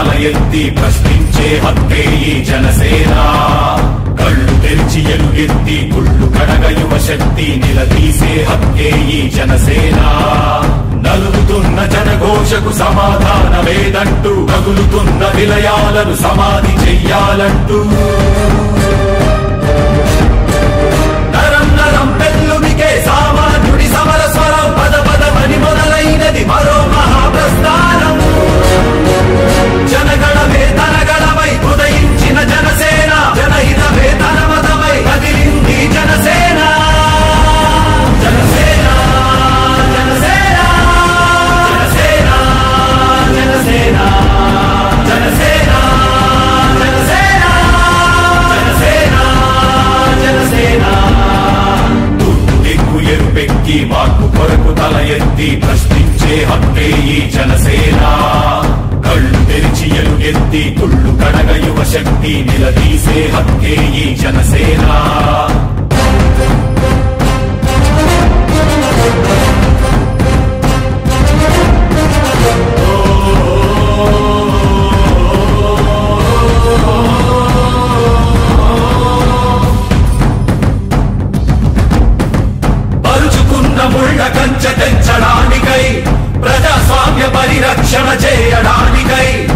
తల ఎత్తి ప్రశ్నించే హక్కే ఈ జనసేన కళ్ళు తెరిచి ఎలుగెత్తి గుళ్ళు కడగ యువ శక్తి నిలదీసే హక్కే ఈ జనసేన నలుగుతున్న జనఘోషకు సమాధానమేదంటూ కగులుతున్న విలయాలను సమాధి చెయ్యాలంటూ నరం నరం పెళ్ళునికే సామాన్యుడి సమర స్వరం పద పదమని మొదలైనది మరో మహాప్రస్థానం జనగణమే తనగణమై ఉదయించిన జనసేన జనహితమే తన మతమై కదిలింది జనసేన జనసేన జనసేన జనసేన జనసేన జనసేన జనసేన జనసేన జనసేన తూర్పు దిక్కు ఎరుపెక్కి మార్పు కొరకు తల ఎత్తి ప్రశ్నించే హక్కే ఈ జనసేన కళ్ళు తెరిచి ఎలుగెత్తి కుళ్ళు కడగ యువ శక్తి నిలదీసే హక్కే ఈ జనసేన పరుచుకున్న ముళ్ళ కంచె తెంచడానికై ప్రజాస్వామ్య పరిరక్షణ చేయడానికై